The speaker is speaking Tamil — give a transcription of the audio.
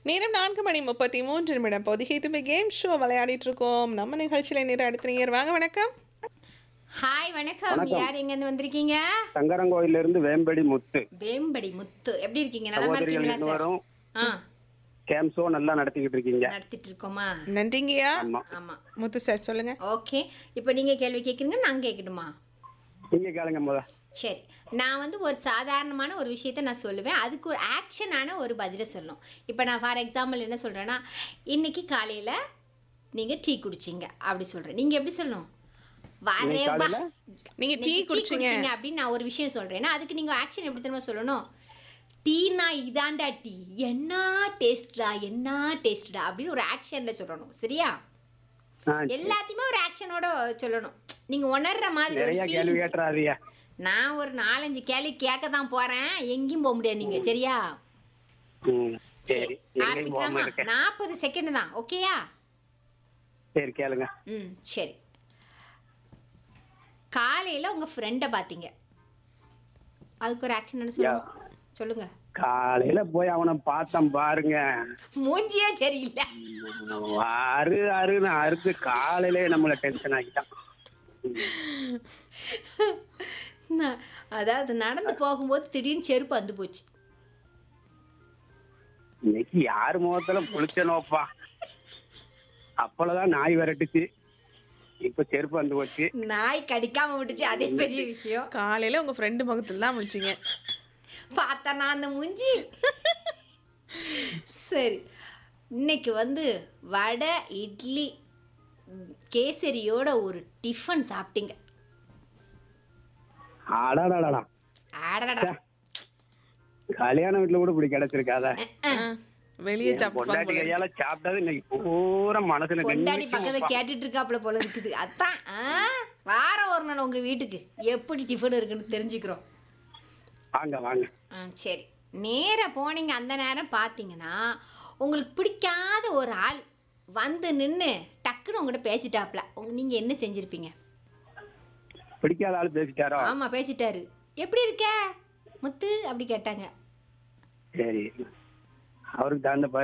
நேரம் நான்கு மணி முப்பத்தி மூன்று நிமிடம் பொதிகை தும்பி கேம் ஷோ விளையாடிட்டு இருக்கோம் நம்ம நிகழ்ச்சியில நேரம் அடுத்த நேர் வாங்க வணக்கம் ஹாய் வணக்கம் யார் எங்க இருந்து வந்திருக்கீங்க சங்கரங்கோயில இருந்து வேம்படி முத்து வேம்படி முத்து எப்படி இருக்கீங்க நலமா சகோதரிகள் இருக்கீங்களா சார் இருவரும் ஆ கேம் ஷோ நல்லா நடத்திக்கிட்டு இருக்கீங்க நடத்திட்டு இருக்கோமா நன்றிங்கய்யா ஆமா ஆமா முத்து சார் சொல்லுங்க ஓகே இப்போ நீங்க கேள்வி கேட்குறீங்க நான் கேட்கணுமா நீங்க கேளுங்க முத சரி நான் வந்து ஒரு சாதாரணமான ஒரு விஷயத்த நான் சொல்லுவேன் அதுக்கு ஒரு ஆக்ஷனான ஒரு பதிலை சொல்லணும் இப்போ நான் ஃபார் எக்ஸாம்பிள் என்ன சொல்கிறேன்னா இன்னைக்கு காலையில் நீங்கள் டீ குடிச்சிங்க அப்படி சொல்கிறேன் நீங்கள் எப்படி சொல்லணும் வரே இன்னைக்கு வா காலையில? நீங்க டீ இன்னைக்கு குடிச்சீங்க அப்படின்னு நான் ஒரு விஷயம் சொல்கிறேன்னா அதுக்கு நீங்கள் ஆக்ஷன் எப்படி தெரியுமா சொல்லணும் டீனா இதாண்டா டீ என்ன டேஸ்ட்டா என்ன டேஸ்ட்டா அப்படின்னு ஒரு ஆக்ஷனில் சொல்லணும் சரியா ஆ, எல்லாத்தையுமே ஒரு ஆக்ஷனோட சொல்லணும் நீங்க உணர்ற மாதிரி ஒரு நிறைய கேள்வி feelings. கேட்டுறாதியா நான் ஒரு நாலஞ்சு கேள்வி கேட்க தான் போறேன் எங்கேயும் போக முடியாது நீங்க சரியா ம் சரி எங்கேயும் போகாம ஆரம்பிக்கலாமா இருக்கேன் நாற்பது செகண்ட் தான் ஓகேயா சரி கேளுங்க ம் சரி காலையில உங்க ஃப்ரெண்டை பாத்தீங்க அதுக்கு ஒரு ஆக்ஷன் என்ன சொல்லுங்க சொல்லுங்க காலையில போய் அவனை பார்த்தேன் பாருங்க மூஞ்சியே சரியில்லை அரு அருன்னு அறுத்து காலையிலே நம்மள டென்ஷன் ஆகிட்டான் நான் அதாவது நடந்து போகும்போது திடீர்னு செருப்பு வந்து போச்சு இன்னைக்கு யாரு முகத்துல புளிச்சனோப்பா அப்பளதான் நாய் விரட்டுச்சு இப்ப செருப்பு வந்து போச்சு நாய் கடிக்காம விட்டுச்சு அதே பெரிய விஷயம் காலையில உங்க ஃப்ரெண்டு முகத்துல தான் முடிச்சீங்க பார்த்தனா அந்த மூஞ்சி சரி இன்னைக்கு வந்து வடை இட்லி ம், கேசரியோட ஒரு டிஃபன் சாப்பிட்டீங்க அடாடாடா ஆடடா கல்யாண வீட்டுல கூட இப்படி கிடைச்சிருக்காத வெளியே என் சாப்பிட்டு பொண்டாட்டி கையால சாப்பிட்டது இன்னைக்கு பூரா மனசுல கொண்டாடி நின்னுச்சு பக்கத்துல உப்பா. கேட்டுட்டு இருக்காப்புல போல இருக்குது அதான் ஆ, வாரம் ஒரு நாள் உங்க வீட்டுக்கு எப்படி டிஃபன் இருக்குன்னு தெரிஞ்சுக்கிறோம் வாங்க வாங்க ஆ சரி நேரா போனீங்க அந்த நேரம் பார்த்தீங்கன்னா உங்களுக்கு பிடிக்காத ஒரு ஆள் வந்து நின்று டக்குன்னு உங்ககிட்ட பேசிட்டாப்ல உங்க நீங்கள் என்ன செஞ்சுருப்பீங்க பிடிக்காத ஆளு பேசிட்டாரோ ஆமா பேசிட்டாரு எப்படி இருக்க முத்து அப்படி கேட்டாங்க சரி அவருக்கு தகுந்த